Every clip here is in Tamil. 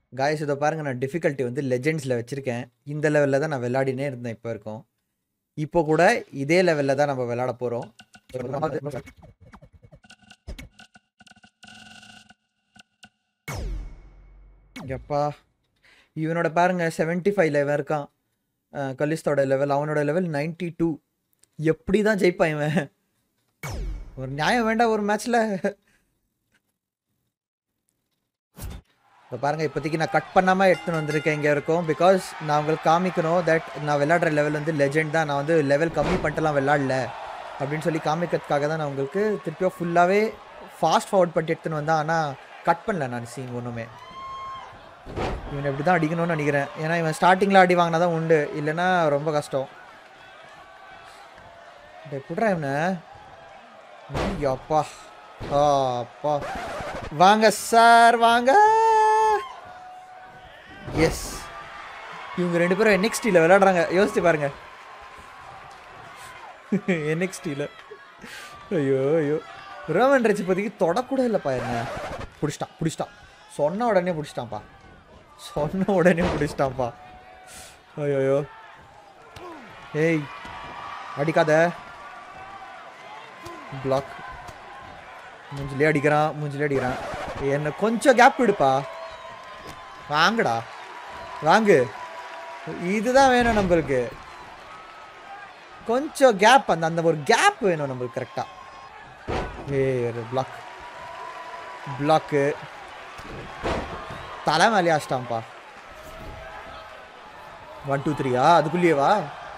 காய்ஸ் இதை பாருங்க நான் டிஃபிகல்ட்டி வந்து லெஜெண்ட்ஸில் வச்சுருக்கேன் இந்த லெவலில் தான் நான் விளையாடினே இருந்தேன் இப்போ இருக்கும் இப்போ கூட இதே லெவலில் தான் நம்ம விளையாட போகிறோம் எப்பா இவனோட பாருங்க 75 ஃபைவ் லெவல் இருக்கான் அஹ் கலிஸ்தோட லெவல் அவனோட லெவல் 92 டூ எப்படி தான் ஜெயிப்பான் இவன் ஒரு நியாயம் வேண்டாம் ஒரு மேட்ச்ல இப்போ பாருங்க இப்போதைக்கு நான் கட் பண்ணாமல் எடுத்துன்னு வந்திருக்கேன் இங்கே இருக்கும் பிகாஸ் நான் உங்களுக்கு காமிக்கணும் தட் நான் விளையாடுற லெவல் வந்து லெஜெண்ட் தான் நான் வந்து லெவல் கம்மி பண்ணிட்டுலாம் விளையாடல அப்படின்னு சொல்லி காமிக்கிறதுக்காக தான் நான் உங்களுக்கு திருப்பியும் ஃபுல்லாகவே ஃபாஸ்ட் ஃபார்வர்ட் பண்ணிட்டு எடுத்துன்னு வந்தேன் ஆனால் கட் பண்ணல நான் சீன் ஒன்றுமே இவனை இப்படி தான் அடிக்கணும்னு நினைக்கிறேன் ஏன்னா இவன் ஸ்டார்டிங்கில் அடி வாங்கினா தான் உண்டு இல்லைன்னா ரொம்ப கஷ்டம் எப்படிறா இவனை ஐயோ, அப்பா ஆ, அப்பா வாங்க சார் வாங்க எஸ் இவங்க ரெண்டு பேரும் என்எக்ஸ்டியில் விளையாடுறாங்க யோசிச்சு பாருங்க என்எக்ஸ்டியில் ஐயோ ஐயோ ரோமன் ரெச்சி இப்போதைக்கு தொடக்கூட இல்லைப்பா என்ன பிடிச்சிட்டான் பிடிச்சிட்டான் சொன்ன உடனே பிடிச்சிட்டான்ப்பா சொன்ன உடனே பிடிச்சிட்டான்ப்பா ஐயோ ஏய் அடிக்காத பிளாக் மூஞ்சிலே அடிக்கிறான் மூஞ்சிலே அடிக்கிறான் என்ன கொஞ்சம் கேப் விடுப்பா வாங்கடா வாங்கு இதுதான் வேணும் நம்மளுக்கு கொஞ்சம் கேப் அந்த அந்த ஒரு கேப் வேணும் நம்மளுக்கு கரெக்டாக ஏ ஒரு பிளாக் பிளாக்கு தலை மேலே ஆச்சிட்டான்ப்பா ஒன் டூ த்ரீயா அதுக்குள்ளேயேவா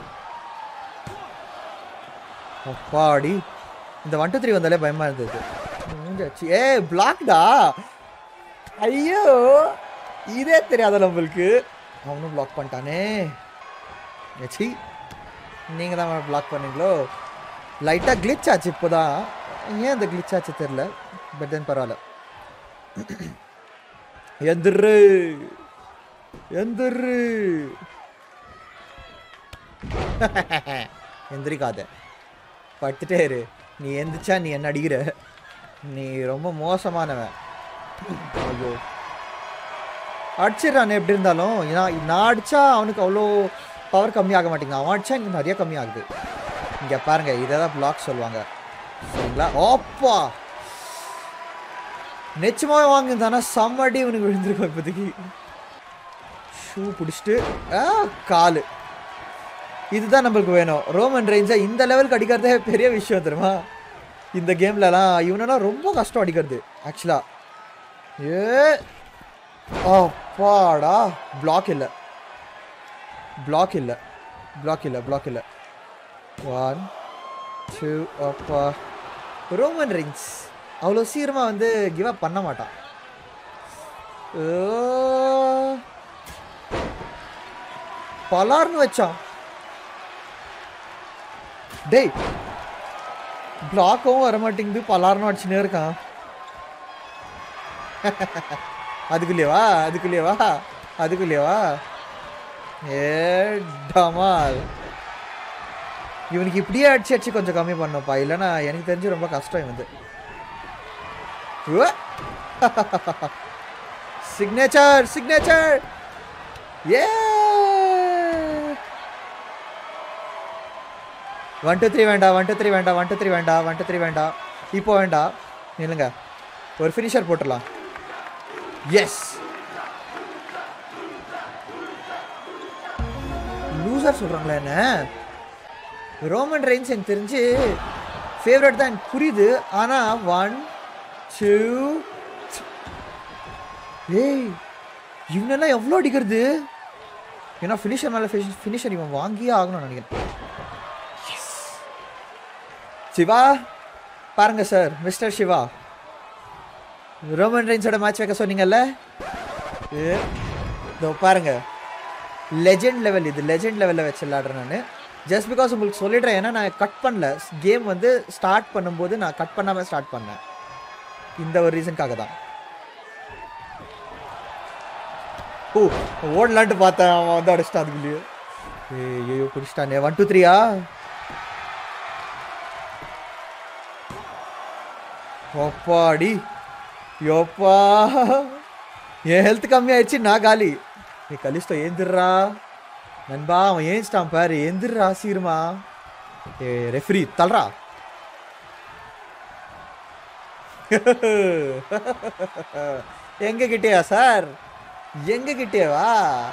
அப்பாடி இந்த ஒன் டூ த்ரீ வந்தாலே பயமா இருந்தது மூஞ்சாச்சு ஏ பிளாக்டா ஐயோ இதே தெரியாத நம்மளுக்கு அவனும் பிளாக் பண்ணிட்டானே ஏச்சி நீங்கள் தான் பிளாக் பண்ணீங்களோ லைட்டாக கிளிச் ஆச்சு இப்போ தான் ஏன் அந்த கிளிச் ஆச்சு தெரில பட் தென் பரவாயில்ல எந்திரு எந்திரு எந்திரிக்காத படுத்துட்டே இரு நீ எந்திரிச்சா நீ என்ன அடிக்கிற நீ ரொம்ப மோசமானவன் ஐயோ அடிச்சிடறானே எப்படி இருந்தாலும் நான் நான் அடிச்சா அவனுக்கு அவ்வளோ பவர் கம்மியாக மாட்டேங்குது அவன் அடிச்சா எனக்கு நிறைய கம்மியாகுது இங்கே பாருங்க இதை தான் பிளாக் சொல்லுவாங்க சரிங்களா ஓப்பா நிச்சயமாவே வாங்கியிருந்தானா செம்மடி இவனுக்கு விழுந்திருக்கும் இப்போதைக்கு ஷூ பிடிச்சிட்டு ஆ காலு இதுதான் நம்மளுக்கு வேணும் ரோமன் ரேஞ்சா இந்த லெவலுக்கு அடிக்கிறதே பெரிய விஷயம் தெரியுமா இந்த கேம்லலாம் இவனெல்லாம் ரொம்ப கஷ்டம் அடிக்கிறது ஆக்சுவலா ஏ அப்பாடா பிளாக் இல்லை பிளாக் இல்லை பிளாக் இல்லை பிளாக் இல்லை ஒன் டூ அப்பா ரோமன் ரிங்ஸ் அவ்வளோ சீக்கிரமாக வந்து கிவ் அப் பண்ண மாட்டான் ஓ. பலார்னு வச்சான் டேய் பிளாக்கவும் வர மாட்டேங்குது பலார்னு அடிச்சுனே இருக்கான் அதுக்குள்ளேவா அதுக்குள்ளேவா அதுக்குள்ளேவா ஏ டமால் இவனுக்கு இப்படியே அடிச்சு அடிச்சு கொஞ்சம் கம்மி பண்ணப்பா இல்லைன்னா எனக்கு தெரிஞ்சு ரொம்ப கஷ்டம் இவன் சிக்னேச்சர் சிக்னேச்சர் ஏ ஒன் டூ த்ரீ வேண்டாம் ஒன் டூ த்ரீ வேண்டாம் ஒன் டூ த்ரீ வேண்டாம் ஒன் டூ த்ரீ வேண்டாம் இப்போ வேண்டாம் இல்லைங்க ஒரு ஃபினிஷர் போட்டுடலாம் எஸ் லூசர் சொல்கிறாங்களே என்ன ரோமன் ரெயின்ஸ் எனக்கு தெரிஞ்சு ஃபேவரட் தான் எனக்கு புரியுது ஆனால் ஒன் டூ ஏய் இவனெல்லாம் எவ்வளோ அடிக்கிறது ஏன்னா ஃபினிஷர் மேலே ஃபினிஷர் இவன் வாங்கியே ஆகணும்னு நினைக்கிறேன் சிவா பாருங்க சார் மிஸ்டர் சிவா ரோமன் ரெயின்ஸோட மேட்ச் வைக்க சொன்னீங்கல்ல ஏ, இதோ பாருங்க லெஜெண்ட் லெவல் இது லெஜெண்ட் லெவலில் வச்சு விளாடுறேன் நான் ஜஸ்ட் பிகாஸ் உங்களுக்கு சொல்லிடுறேன் ஏன்னா நான் கட் பண்ணல கேம் வந்து ஸ்டார்ட் பண்ணும்போது நான் கட் பண்ணாமல் ஸ்டார்ட் பண்ணேன் இந்த ஒரு ரீசனுக்காக தான் ஓ ஓடலான்ட்டு பார்த்தேன் அவன் வந்து அடிச்சிட்டான் அதுக்குள்ளேயே ஏய் ஐயோ பிடிச்சிட்டானே ஒன் டூ த்ரீயா அப்பாடி யோப்பா என் ஹெல்த் கம்மியாயிடுச்சு நான் காலி நீ கலிஸ்டோ ஏந்திர்றா நண்பா அவன் ஏஞ்சிட்டான் பாரு எந்திர்றா சீருமா ஏ ரெஃப்ரி தள்ளுறா எங்க கிட்டேயா சார் எங்க கிட்டேவா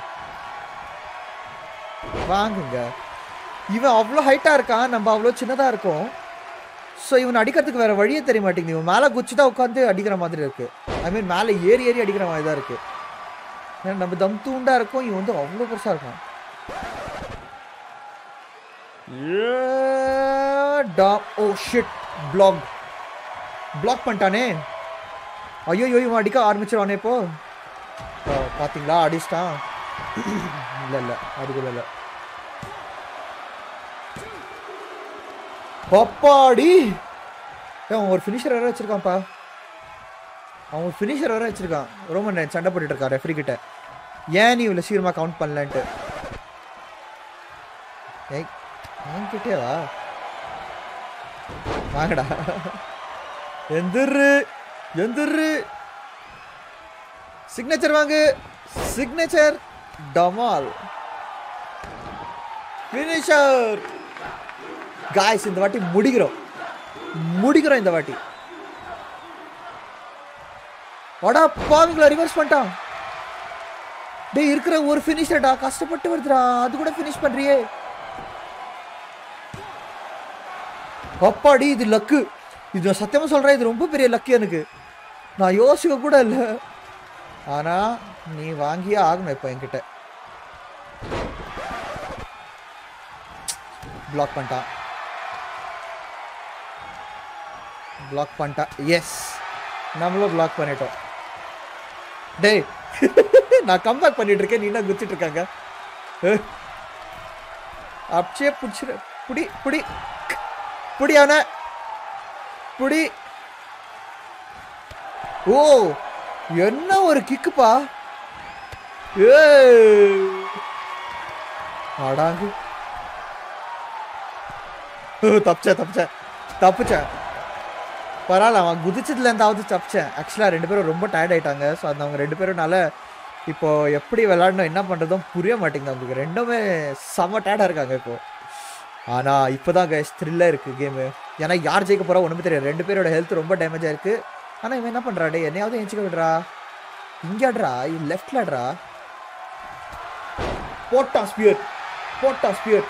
வாங்குங்க இவன் அவ்வளோ ஹைட்டா இருக்கான் நம்ம அவ்வளோ சின்னதா இருக்கோம் ஸோ இவன் அடிக்கிறதுக்கு வேற வழியே தெரிய மாட்டேங்குது இவன் மேலே குச்சி தான் உட்காந்து அடிக்கிற மாதிரி இருக்கு ஐ மீன் மேலே ஏறி ஏறி அடிக்கிற மாதிரி தான் இருக்கு ஏன்னா நம்ம தம் தூண்டா இருக்கும் இவன் வந்து அவ்வளோ பெருசா இருக்கான் ஓ ஷிட் பிளாக் பிளாக் பண்ணிட்டானே ஐயோ ஐயோ இவன் அடிக்க ஆரம்பிச்சிருவானே இப்போ ஆ, பாத்தீங்களா அடிச்சிட்டான் இல்லை இல்லை அதுக்குள்ள இல்லை பப்பாடி ஏய், அவன் ஒரு ஃபினிஷர் வேற வச்சிருக்கான்ப்பா அவன் ஒரு ஃபினிஷர் வேற வச்சிருக்கான் ரோமன் ரெயின் சண்டை போட்டுட்டு இருக்கான் ரெஃப்ரி கிட்ட ஏன் நீ இவ்வளோ சீக்கிரமா கவுண்ட் பண்ணலன்ட்டு ஏய் என்கிட்டே வா வாங்கடா எந்திரு எந்திரு சிக்னேச்சர் வாங்கு சிக்னேச்சர் டமால் ஃபினிஷர் காய்ஸ் இந்த வாட்டி முடிக்கிறோம் முடிக்கிறோம் இந்த வாட்டி வாடா பாவிங்களா ரிவர்ஸ் பண்ணிட்டான் டேய் இருக்கிற ஒரு ஃபினிஷர்டா கஷ்டப்பட்டு வருதுடா அது கூட ஃபினிஷ் பண்றியே அப்பாடி இது லக்கு இது நான் சத்தியமா சொல்றேன் இது ரொம்ப பெரிய லக்கு எனக்கு நான் யோசிக்க கூட இல்லை ஆனா நீ வாங்கியே ஆகணும் இப்போ என்கிட்ட பிளாக் பண்ணிட்டான் பிளாக் பண்ணிட்டான் எஸ் நம்மளும் பிளாக் பண்ணிட்டோம் டேய் நான் கம்பேக் பண்ணிட்டு இருக்கேன் நீ என்ன குத்திட்டு இருக்காங்க ஏய். அப்படியே பிடிச்சிரு புடி புடி புடி அவன புடி ஓ என்ன ஒரு கிக்குப்பா ஏய் அடாங்கு தப்பிச்சேன் தப்பிச்சேன் தப்பிச்சேன் பரவாயில்ல அவன் குதிச்சதுல இருந்தாவது தப்பிச்சேன் ஆக்சுவலாக ரெண்டு பேரும் ரொம்ப டயர்ட் ஆயிட்டாங்க ஸோ அந்த அவங்க ரெண்டு பேரும்னால இப்போ எப்படி விளையாடணும் என்ன பண்ணுறதும் புரிய மாட்டேங்குது அவங்களுக்கு ரெண்டுமே செம்ம டயர்டாக இருக்காங்க இப்போ ஆனால் இப்போ தான் கைஸ் த்ரில்லாக இருக்குது கேமு ஏன்னா யார் ஜெயிக்க போகிறா ஒன்றுமே தெரியாது ரெண்டு பேரோட ஹெல்த் ரொம்ப டேமேஜ் ஆயிருக்கு ஆனால் இவன் என்ன பண்ணுறா டே என்னையாவது எஞ்சிக்க விடுறா இங்கே ஆடுறா லெஃப்டில் ஆடுறா போட்டா ஸ்பியர் போட்டா ஸ்பியர்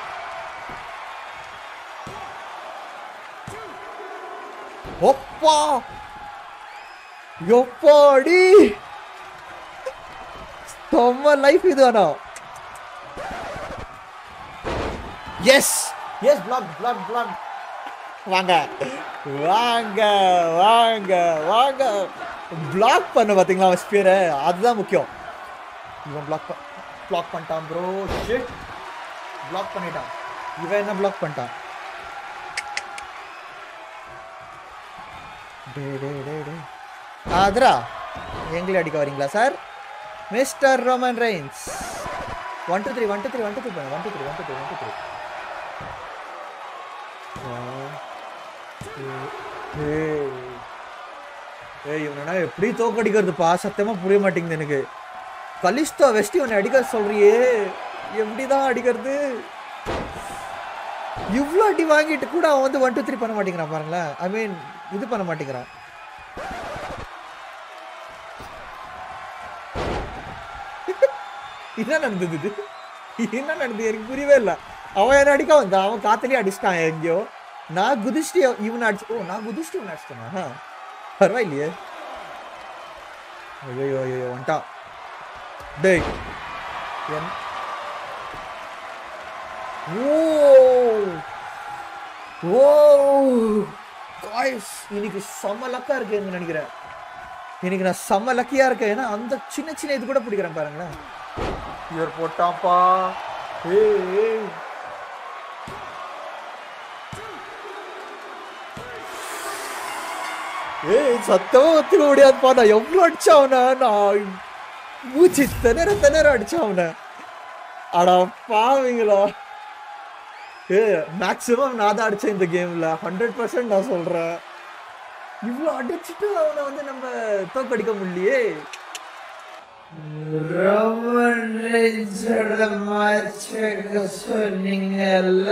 ஒப்பா எப்பாடி செம்ம லைஃப் இது ஆனா yes yes block block block வாங்க வாங்க வாங்க வாங்க பிளாக் பண்ண பாத்தீங்களா அவன் ஸ்பியரை அதுதான் முக்கியம் இவன் பிளாக் பிளாக் பண்ணிட்டான் ப்ரோ ஷிட் பிளாக் பண்ணிட்டான் இவன் என்ன பிளாக் பண்ணிட்டான் டே டே டே டே ஆதரா எங்களை அடிக்க வரீங்களா sir mister Roman Reigns one two three one two three one two three one two three one two three one two three ஏய் இவனா எப்படி தோக்கடிக்கிறதுப்பா சத்தியமா புரிய மாட்டேங்குது எனக்கு கலிஸ்டா வெஸ்டி உன்னை அடிக்க சொல்றியே எப்படிதான் அடிக்கிறது இவ்வளோ அடி வாங்கிட்டு கூட அவன் வந்து ஒன் டூ த்ரீ பண்ண மாட்டேங்கிறான் பாருங்களேன் ஐ மீன் இது பண்ண மாட்டேங்கிறான் என்ன நடந்தது இது என்ன நடந்தது எனக்கு புரியவே இல்லை அவன் என்ன அடிக்க வந்தான் அவன் காத்துலயே அடிச்சிட்டான் எங்கேயோ நான் குதிச்சுட்டு இவனை அடிச்சு ஓ நான் குதிச்சுட்டு இவனை அடிச்சிட்டேனா பரவாயில்லையே ஐயோ ஐயோ வந்துட்டான் டேய் என் ஓ ஓ காய்ஸ் இன்னைக்கு செம்ம லக்கா இருக்கேன்னு நினைக்கிறேன் இன்னைக்கு நான் செம்ம லக்கியா இருக்கேன் ஏன்னா அந்த சின்ன சின்ன இது கூட பிடிக்கிறேன் பாருங்களேன் இவர் போட்டான்ப்பா ஏய் ஏய் ஏய் சத்தமா ஒத்துக்க முடியாதுப்பா நான் எவ்வளோ அடிச்சேன் அவனை நான் மூச்சு திணற திணற அடிச்சேன் அவனை அடா பாவீங்களா ஏ மேக்ஸிமம் நான் தான் அடிச்சேன் இந்த கேம்ல ஹண்ட்ரட் பர்சன்ட் நான் சொல்றேன் இவ்வளோ அடிச்சுட்டு அவனை வந்து நம்ம தோக்கடிக்க முடியலையே ரோமன் ரெயின்ஸோட மேட்ச் வைக்க சொன்னீங்கல்ல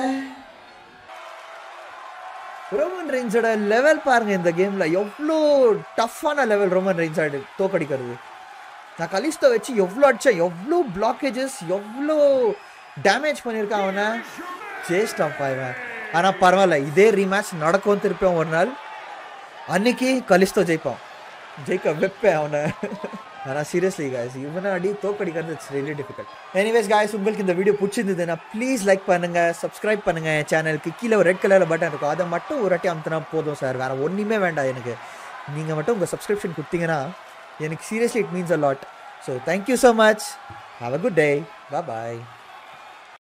ரோமன் ரெயின்ஸோட லெவல் பாருங்க இந்த கேம்ல எவ்வளோ டஃப்பான லெவல் ரோமன் ரெயின்ஸ் ஆடு தோக்கடிக்கிறது நான் கலிஸ்டோ வச்சு எவ்வளோ அடிச்சேன் எவ்வளோ பிளாக்கேஜஸ் எவ்வளோ டேமேஜ் பண்ணியிருக்கான் அவனை ஜெயிச்சிட்டான்ப்பா இவன் ஆனால் பரவாயில்ல இதே ரீமேட்ச் நடக்கும் திருப்பியும் ஒரு நாள் அன்னைக்கு கலிஸ்டோ ஜெயிப்பான் ஜெயிக்க வைப்பேன் அவனை ஆனால் சீரியஸ்லி காய்ஸ் இவனை அடி தோக்கடிக்கிறது it's really difficult anyways guys உங்களுக்கு இந்த வீடியோ பிடிச்சிருந்ததுன்னா ப்ளீஸ் லைக் பண்ணுங்க சப்ஸ்கிரைப் பண்ணுங்க என் சேனலுக்கு கீழே ஒரு ரெட் கலரில் பட்டன் இருக்கும் அதை மட்டும் ஒரு வாட்டி அமுத்தினா போதும் சார் வேற ஒன்றுமே வேண்டாம் எனக்கு நீங்கள் மட்டும் உங்கள் சப்ஸ்கிரிப்ஷன் கொடுத்தீங்கன்னா எனக்கு seriously it means a lot so thank you so much have a good day bye